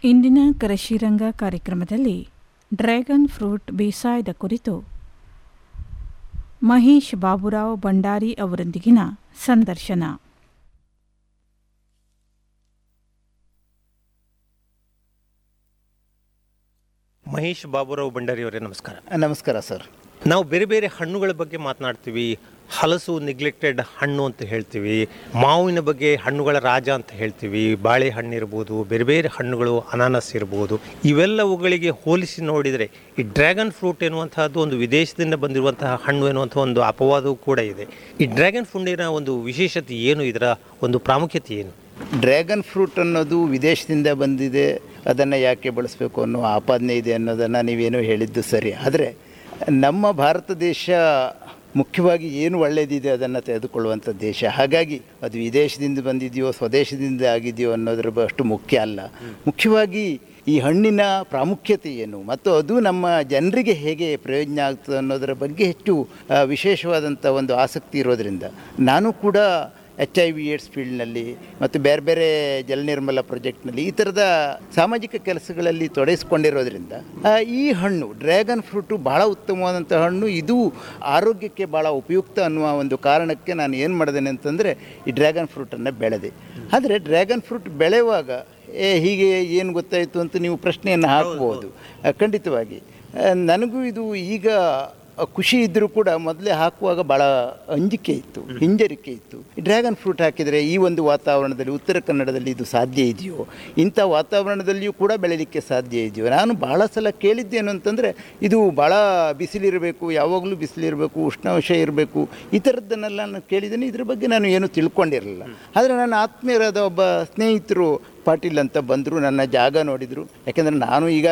ಇಂದಿನ ಕೃಷಿರಂಗ ಕಾರ್ಯಕ್ರಮದಲ್ಲಿ dragon fruit ಬೇಸಾಯದ ಕುರಿತು ಮಹೇಶ್ ಬಾಬುರಾವ್ ಭಂಡಾರಿ ಅವರೊಂದಿಗಿನ ಸಂದರ್ಶನ ಮಹೇಶ್ ಬಾಬುರಾವ್ ಭಂಡಾರಿ ಅವರೇ ನಮಸ್ಕಾರ ನಮಸ್ಕಾರ ಸರ್ ನಾವು ಬೇರೆ ಬೇರೆ ಹಣ್ಣುಗಳ ಬಗ್ಗೆ ಮಾತನಾಡ್ತೀವಿ ಹಲಸು ನೆಗ್ಲೆಕ್ಟೆಡ್ ಹಣ್ಣು ಅಂತ ಹೇಳ್ತೀವಿ ಮಾವಿನ ಬಗ್ಗೆ ಹಣ್ಣುಗಳ ರಾಜ ಅಂತ ಹೇಳ್ತೀವಿ ಬಾಳೆಹಣ್ಣು ಇರ್ಬೋದು ಬೇರೆ ಬೇರೆ ಹಣ್ಣುಗಳು ಅನಾನಸ್ ಇರ್ಬೋದು ಇವೆಲ್ಲವುಗಳಿಗೆ ಹೋಲಿಸಿ ನೋಡಿದರೆ ಈ ಡ್ರ್ಯಾಗನ್ ಫ್ರೂಟ್ ಎನ್ನುವಂತಹದ್ದು ಒಂದು ವಿದೇಶದಿಂದ ಬಂದಿರುವಂತಹ ಹಣ್ಣು ಎನ್ನುವಂಥ ಒಂದು ಅಪವಾದವೂ ಕೂಡ ಇದೆ ಈ ಡ್ರ್ಯಾಗನ್ ಫ್ರೂಟಿನ ಒಂದು ವಿಶೇಷತೆ ಏನು ಇದರ ಒಂದು ಪ್ರಾಮುಖ್ಯತೆ ಏನು ಡ್ರ್ಯಾಗನ್ ಫ್ರೂಟ್ ಅನ್ನೋದು ವಿದೇಶದಿಂದ ಬಂದಿದೆ ಅದನ್ನು ಯಾಕೆ ಬಳಸಬೇಕು ಅನ್ನೋ ಆಪಾದನೆ ಇದೆ ಅನ್ನೋದನ್ನು ನೀವೇನೋ ಹೇಳಿದ್ದು ಸರಿ ಆದರೆ ನಮ್ಮ ಭಾರತ ದೇಶ ಮುಖ್ಯವಾಗಿ ಏನು ಒಳ್ಳೆಯದಿದೆ ಅದನ್ನು ತೆಗೆದುಕೊಳ್ಳುವಂಥ ದೇಶ ಹಾಗಾಗಿ ಅದು ವಿದೇಶದಿಂದ ಬಂದಿದೆಯೋ ಸ್ವದೇಶದಿಂದ ಆಗಿದೆಯೋ ಅನ್ನೋದ್ರ ಬ- ಅಷ್ಟು ಮುಖ್ಯ ಅಲ್ಲ ಮುಖ್ಯವಾಗಿ ಈ ಹಣ್ಣಿನ ಪ್ರಾಮುಖ್ಯತೆ ಏನು ಮತ್ತು ಅದು ನಮ್ಮ ಜನರಿಗೆ ಹೇಗೆ ಪ್ರಯೋಜನ ಆಗ್ತದೆ ಅನ್ನೋದರ ಬಗ್ಗೆ ಹೆಚ್ಚು ಆ, ವಿಶೇಷವಾದಂಥ ಒಂದು ಆಸಕ್ತಿ ಇರೋದರಿಂದ ನಾನು ಕೂಡ ಎಚ್ ಐ ವಿ ಏಡ್ಸ್ ಫೀಲ್ಡ್ನಲ್ಲಿ ಮತ್ತು ಬೇರೆ ಬೇರೆ ಜಲನಿರ್ಮಲ ಪ್ರಾಜೆಕ್ಟ್ನಲ್ಲಿ ಈ ಥರದ ಸಾಮಾಜಿಕ ಕೆಲಸಗಳಲ್ಲಿ ತೊಡಗಿಸ್ಕೊಂಡಿರೋದ್ರಿಂದ ಆ, ಈ ಹಣ್ಣು ಡ್ರ್ಯಾಗನ್ ಫ್ರೂಟು ಭಾಳ ಉತ್ತಮವಾದಂಥ ಹಣ್ಣು ಇದು ಆರೋಗ್ಯಕ್ಕೆ ಭಾಳ ಉಪಯುಕ್ತ ಅನ್ನುವ ಒಂದು ಕಾರಣಕ್ಕೆ ನಾನು ಏನು ಮಾಡಿದ್ದೇನೆ ಅಂತಂದರೆ ಈ ಡ್ರ್ಯಾಗನ್ ಫ್ರೂಟನ್ನು ಬೆಳೆದೆ ಆದರೆ ಡ್ರ್ಯಾಗನ್ ಫ್ರೂಟ್ ಬೆಳೆಯುವಾಗ ಏ ಹೀಗೆ ಏನು ಗೊತ್ತಾಯಿತು ಅಂತ ನೀವು ಪ್ರಶ್ನೆಯನ್ನು ಹಾಕ್ಬೋದು ಆ, ಖಂಡಿತವಾಗಿ ಆ, ನನಗೂ ಇದು ಈಗ ಖುಷಿ ಇದ್ದರೂ ಕೂಡ ಮೊದಲೇ ಹಾಕುವಾಗ ಭಾಳ ಅಂಜಿಕೆ ಇತ್ತು ಹಿಂಜರಿಕೆ ಇತ್ತು ಡ್ರ್ಯಾಗನ್ ಫ್ರೂಟ್ ಹಾಕಿದರೆ ಈ ಒಂದು ವಾತಾವರಣದಲ್ಲಿ ಉತ್ತರ ಕನ್ನಡದಲ್ಲಿ ಇದು ಸಾಧ್ಯ ಇದೆಯೋ ಇಂಥ ವಾತಾವರಣದಲ್ಲಿಯೂ ಕೂಡ ಬೆಳೀಲಿಕ್ಕೆ ಸಾಧ್ಯ ಇದೆಯೋ ನಾನು ಭಾಳ ಸಲ ಕೇಳಿದ್ದೇನು ಅಂತಂದರೆ ಇದು ಭಾಳ ಬಿಸಿಲಿರಬೇಕು ಯಾವಾಗಲೂ ಬಿಸಿಲಿರಬೇಕು ಉಷ್ಣಾಂಶ ಇರಬೇಕು ಈ ಥರದ್ದನ್ನೆಲ್ಲ ನಾನು ಕೇಳಿದ್ದೇನೆ ಇದ್ರ ಬಗ್ಗೆ ನಾನು ಏನು ತಿಳ್ಕೊಂಡಿರಲಿಲ್ಲ ಆದರೆ ನನ್ನ ಆತ್ಮೀಯರಾದ ಒಬ್ಬ ಸ್ನೇಹಿತರು ಪಾಟೀಲ್ ಅಂತ ಬಂದರು ನನ್ನ ಜಾಗ ನೋಡಿದರು ಯಾಕೆಂದರೆ ನಾನು ಈಗ